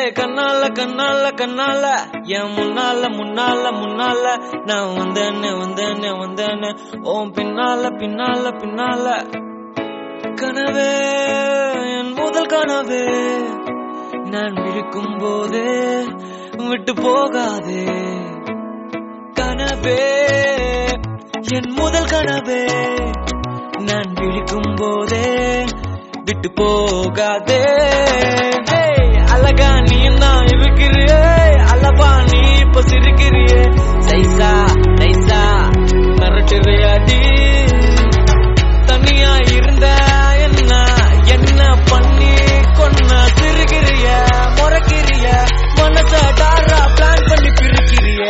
கண்ணால கண்ணால கண்ணால என் முன்னால முன்னால முன்னால நான் வந்தேன்னு வந்தேன்னு வந்தேன்னு ஓம் பின்னால பின்னால பின்னால கனவே என் முதல் கனவே நான் விழிக்கும் போதே விட்டு போகாதே கனவே என் முதல் கனவே நான் விழிக்கும் போதே விட்டு போகாதே ஏய், அழகா நீ தான் இருக்கிறியே அல்லப்பா நீ இப்ப சிரிக்கிறியே சைசா நைசா மிரட்டுறியாடி தனியா இருந்த என்ன என்ன பண்ணி கொன்ன சிரிக்கிறிய முறைக்கிறிய மனச டாரா பிளான் பண்ணி பிரிக்கிறிய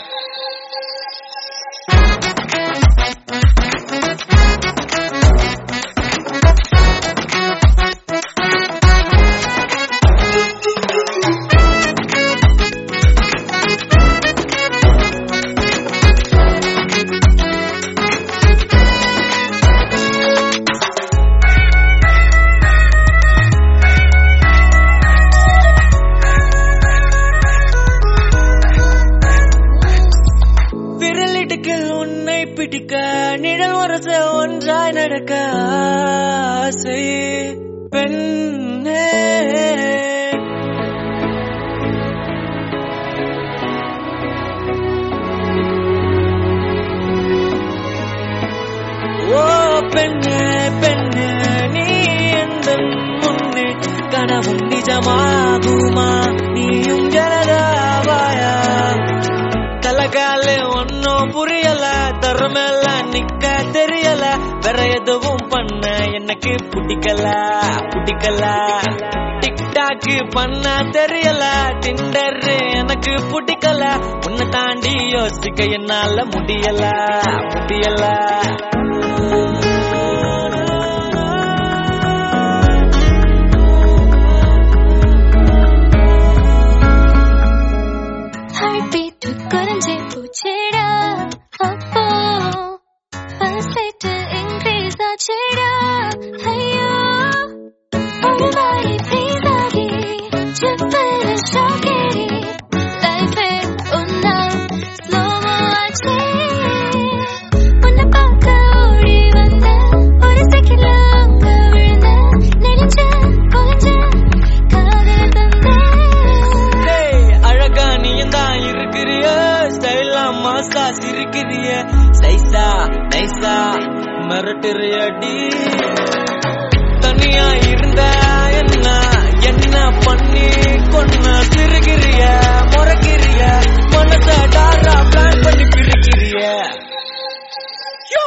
விரலிடுக்கில் உன்னை பிடிக்க நிழல் வரச ஒன்றாய் நடக்க ஆசை பெண்ணே ஓ பெண்ணே பெண்ணே நீ எந்த முன்னே கனவும் நிஜமாகுமா நீயும் ஜனதாவாயா தலகால ஒன்னும் புரியல தரமேல நிக்க தெரியல வேற எதுவும் பண்ண எனக்கு பிடிக்கல பிடிக்கல டிக்டாக் பண்ண தெரியல டிண்டர் எனக்கு பிடிக்கல உன்னை தாண்டி யோசிக்க என்னால முடியல முடியல ஹார்ட் பீட் குறைஞ்சே போச்சேடா அப்போ பல்ஸ் ரேட் இன்க்ரீஸ் ஆச்சேடா ஐயோ ஒரு மாதிரி ஃப்ரீஸ் ஆகி ஜிப்பில் ஷாக் ஏறி லைஃபே ஒன்னா ஸ்லோவோ ஆச்சே உன்னை பார்க்க ஓடி வந்த ஒரு செகண்ட்ல அங்க விழுந்த நெளிஞ்ச கொலைஞ்ச காதல் தந்தேன் ஏய், அழகா நீ தான் இருக்கிறிய ஸ்டைலா மாஸ்கா சிரிக்கிறிய சைசா நைசா மிரட்டுறியடி தனியா இருந்த என்ன என்ன பண்ணி கொன்ன சிரிக்கிறிய முறைக்கிறிய மனச டாரா பிளான் பண்ணி பிரிக்கிறிய யோ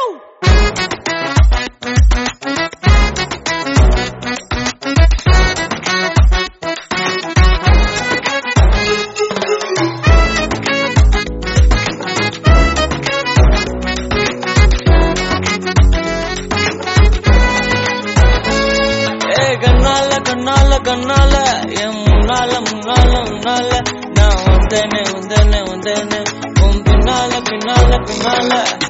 ஏ கண்ணால கண்ணால கண்ணால என் முன்னால முன்னால முன்னால நான் வந்தேனே வந்தேனே வந்தேனே உன் பின்னால பின்னால பின்னால